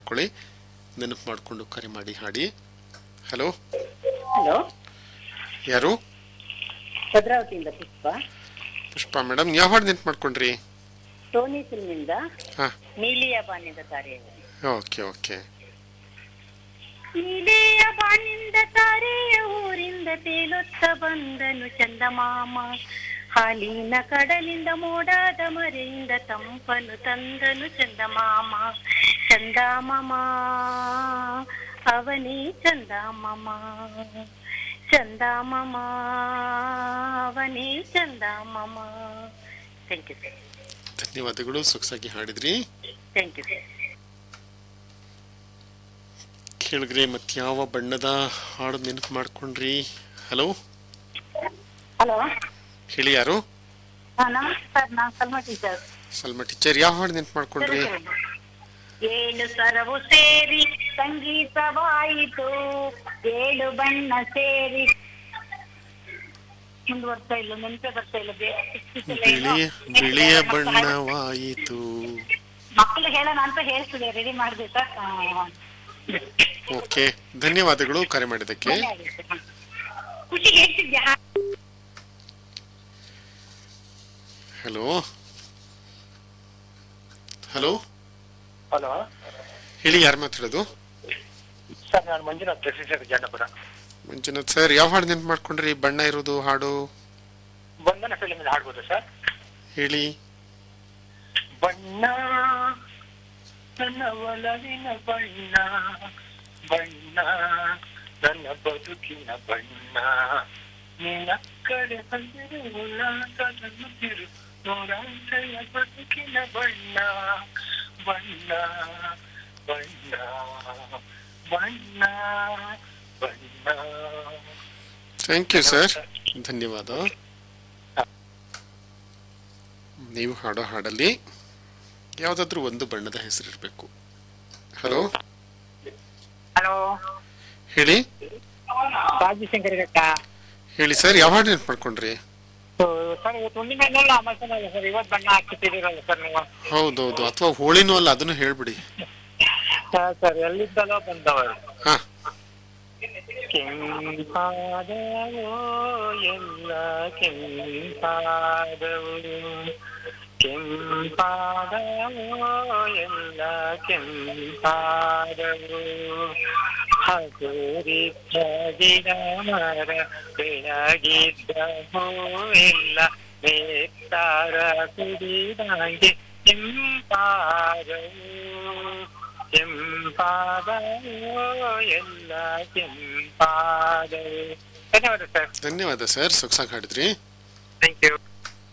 ಮಾಡ್ಕೊಳ್ಳಿ ನೆನಪು ಮಾಡಿಕೊಂಡು ಕರೆ ಮಾಡಿ ಹಾಡಿ ಹಲೋ ಹಲೋ ಯಾರು ಭದ್ರಾವತಿಯಿಂದ ಪುಷ್ಪ ಪುಷ್ಪ ಮೇಡಮ್ ಯಾವ ಹಾಡು ನೆನಪು ಮಾಡ್ಕೊಂಡ್ರಿ ಸೋನಿ ಫಿಲ್ಮಿಂದ ಹಾಂ ನೀಲಿಯ ಬಾನಿಂದ ತಾರೆ ಓಕೆ ಓಕೆ ನೀಲಿಯ ಬಾನಿಂದ ತಾರೆಯ ಊರಿಂದ ತೇಲೊತ್ತ ಬಂದನು ಚಂದಮಾಮ ಹಾಲಿನ ಕಡಲಿಂದ ಮೋಡಾದ ಮರೆಯಿಂದ ತಂಪನು ತಂದನು ಚಂದಮಾಮ ಚಂದಮಾಮ ಅವನೇ ಚಂದಮಾಮ ಚಂದಮಾಮ ಅವನೇ ಚಂದಮಾಮ ಥ್ಯಾಂಕ್ ಯು ಸರ್ ಧನ್ಯವಾದಗಳು ಸೊಗಸಾಗಿ ಹಾಡಿದ್ರಿ ಥ್ಯಾಂಕ್ ಯು ಸರ್ ಕೇಳಿದ್ರೆ ಮತ್ಯಾವ ಬಣ್ಣದ ಹಾಡು ನೆನಪು ಮಾಡ್ಕೊಂಡ್ರಿ ಹಲೋ ಹಲೋ ಹೇಳಿ ಯಾರು ನಮಸ್ಕಾರ ನಾನು ಸಲ್ಮಾ ಟೀಚರ್ ಸಲ್ಮಾ ಟೀಚರ್ ಯಾವ ಹಾಡು ನೆನಪು ಮಾಡ್ಕೊಂಡ್ರಿ ಏಳು ಸ್ವರವು ಸೇರಿ ಸಂಗೀತವಾಯಿತು ಏಳು ಬಣ್ಣ ಸೇರಿ ಮುಂದುವರ್ತಾ ಇಲ್ಲ ನೆನಪೆ ಬರ್ತಾ ಇಲ್ಲ ಬಿಳಿಯ ಬಿಳಿಯ ಬಣ್ಣವಾಯಿತು ಮಕ್ಕಳು ಹೇಳೋಣ ಅಂತ ಹೇಳ್ತಿದೆ ರೆಡಿ ಮಾಡ್ಬೇಕಾ ಓಕೆ ಧನ್ಯವಾದಗಳು ಕರೆ ಮಾಡಿದ್ದಕ್ಕೆ ಖುಷಿ ಹೇಳ್ತಿದ್ಯಾ ಹಲೋ ಹಲೋ ಹಲೋ ಹೇಳಿ ಯಾರು ಮಾತಾಡೋದು ಸರ್ ನಾನು ಮಂಜುನಾಥ್ ಪ್ರೆಸಿಡೆಂಟ್ ಜನ್ನಪುರ ಮಂಜುನಾಥ್ ಸರ್ ಯಾವ ಹಾಡು ನೆನಪು ಮಾಡ್ಕೊಂಡ್ರಿ ಬಣ್ಣ ಇರೋದು ಹಾಡು ಬಂಧನ ಫಿಲ್ಮ್ ಹಾಡ್ಬೋದು ಸರ್ ಹೇಳಿ ಬಣ್ಣ ನನ್ನ ಒಲವಿನ ಬಣ್ಣ ಬಣ್ಣ ನನ್ನ ಬದುಕಿನ ಬಣ್ಣ ನಿನ್ನ ಕಡೆ ಬಂದಿರು ಉಲ್ಲಾಸವನ್ನು ತಿರು ನೂರಾಸೆಯ ಬದುಕಿನ ಬಣ್ಣ ಬಣ್ಣ ಬಣ್ಣ ಬಣ್ಣ ಬಣ್ಣ ಥ್ಯಾಂಕ್ ಯು ಸರ್ ಧನ್ಯವಾದ ನೀವು ಹಾಡೋ ಹಾಡಲ್ಲಿ ಯಾವುದಾದ್ರೂ ಒಂದು ಬಣ್ಣದ ಹೆಸರಿರಬೇಕು ಹಲೋ ಹಲೋ ಹೇಳಿ ರಾಜಶಂಕರ್ ಘಟ್ಟ ಹೇಳಿ ಸರ್ ಯಾವ ಹಾಡು ನೆನಪು ಮಾಡ್ಕೊಂಡ್ರಿ ಸರ್ ಇವತ್ತು ಹುಣ್ಣಿಮೆನೆಲ್ಲ ಅಮಾಸನ ಅಲ್ಲ ಸರ್ ಇವತ್ತು ಬಣ್ಣ ಹಾಕ್ತಿದ್ದೀರಲ್ಲ ಸರ್ ನೀವು ಹೌದೌದು ಅಥವಾ ಹೋಳಿನೂ ಅಲ್ಲ ಅದನ್ನು ಹೇಳ್ಬಿಡಿ ಸರ್ ಎಲ್ಲಿದ್ದಲೋ ಬಂದವರು ಹಾ ಕೆಂಪಾದವೋ ಎಲ್ಲ ಕೆಂಪಾದವು ಕೆಂಪಾದವೋ ಎಲ್ಲ ಕೆಂಪಾದವು ಹಗುರಿದ್ದ ಗಿಡ ಮರ ಬೆಳಗಿದ್ದ ಹೂ ಎಲ್ಲ ನೇತಾರ ಕುಡಿದಂಗೆ ಕೆಂಪಾದವು ಕೆಂಪಾದವೋ ಎಲ್ಲ ಕೆಂಪಾದವು ಧನ್ಯವಾದ ಸರ್ ಧನ್ಯವಾದ ಸರ್ ಸೊಗಸಾಗಿ ಹಾಡಿದ್ರಿ ಥ್ಯಾಂಕ್ ಯು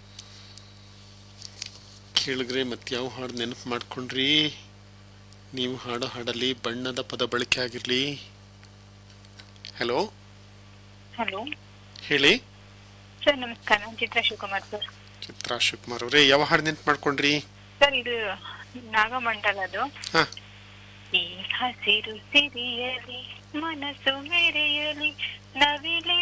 ಕೇಳಿದ್ರೆ ಮತ್ತೆ ಯಾವ ಹಾಡು ನೆನಪು ಮಾಡ್ಕೊಂಡ್ರಿ ನೀವು ಹಾಡೋ ಹಾಡಲ್ಲಿ ಬಣ್ಣದ ಪದ ಬಳಕೆ ಆಗಿರಲಿ ಹಲೋ ಹಲೋ ಹೇಳಿ ಸರ್ ನಮಸ್ಕಾರ ನಾನು ಚಿತ್ರ ಶಿವಕುಮಾರ್ ಸರ್ ಚಿತ್ರಾ ಶಿವಕುಮಾರ್ ಅವರೇ ಯಾವ ಹಾಡು ನೆನಪು ಮಾಡ್ಕೊಂಡ್ರಿ ಸರ್ ಇದು ನಾಗಮಂಡಲದು ಹಾ ಈ ಹಸಿರು ಸಿರಿಯಲಿ ಮನಸ್ಸು ಮೆರೆಯಲಿ ನವಿಲೇ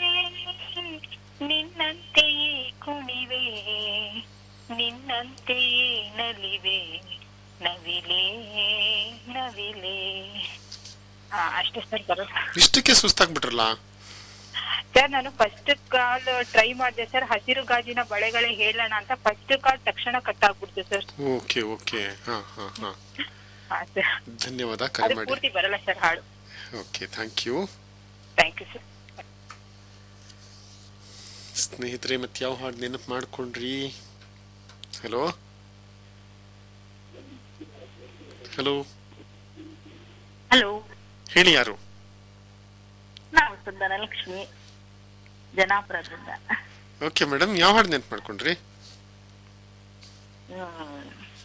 ನಿನ್ನಂತೆಯೇ ಕುಣಿವೆ ನಿನ್ನಂತೆಯೇ ನಲಿವೆ ನವಿಲೇ ನವಿಲೇ ಹಾ ಅಷ್ಟೇ ಸರ್ ಬರೋದು ಇಷ್ಟಕ್ಕೆ ಸುಸ್ತಾಗ್ಬಿಟ್ರಲ್ಲ ಸರ್ ನಾನು ಫಸ್ಟ್ ಕಾಲ್ ಟ್ರೈ ಮಾಡಿದೆ ಸರ್ ಹಸಿರು ಗಾಜಿನ ಬಳೆಗಳೇ ಹೇಳೋಣ ಅಂತ ಫಸ್ಟ್ ಕಾಲ್ ತಕ್ಷಣ ಕಟ್ ಆಗ್ಬಿಡ್ತು ಸರ್ ಓಕೆ ಓಕೆ ಹಾ ಹಾ ಹಾ ಹಾ ಸರ್ ಧನ್ಯವಾದ ಕರೆ ಅದು ಮಾಡಿ ಪೂರ್ತಿ ಬರಲ್ಲ ಸರ್ ಹಾಡು okay thank you thank you sir ಸ್ನೇಹಿತರೆ ಮತ್ತೆ ಯಾವ ಹಾಡು ನೆನಪು ಮಾಡ್ಕೊಂಡ್ರಿ ಹಲೋ ಹಲೋ ಹಲೋ ಹೇಳಿ ಯಾರು ನಾವು ಸುಂದರ ಲಕ್ಷ್ಮಿ ಜನಾಪುರದಿಂದ ಓಕೆ ಮೇಡಮ್ ಯಾವ ಹಾಡು ನೆನಪು ಮಾಡ್ಕೊಂಡ್ರಿ ಹ್ಮ್.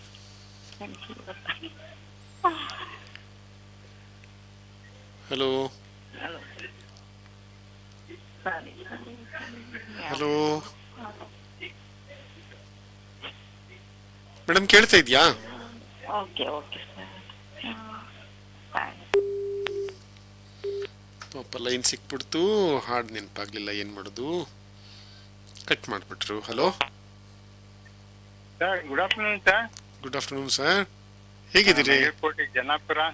Hello hello. ಸರಿ, ಸರಿ, ಹಲೋ ಮೇಡಮ್ ಕೇಳ್ತಾ ಇದೆಯಾ okay okay sir hmm. Bye. ಪಾಪ ಲೈನ್ ಸಿಕ್ಬಿಡ್ತು ಹಾಡು ನೆನಪಾಗ್ಲಿಲ್ಲ ಏನ್ ಮಾಡೋದು ಕಟ್ ಮಾಡ್ಬಿಟ್ರು hello sir good afternoon sir good afternoon sir ಹೇಗಿದ್ದೀರಿ ಕೋಟಿ ಜನಾಪುರ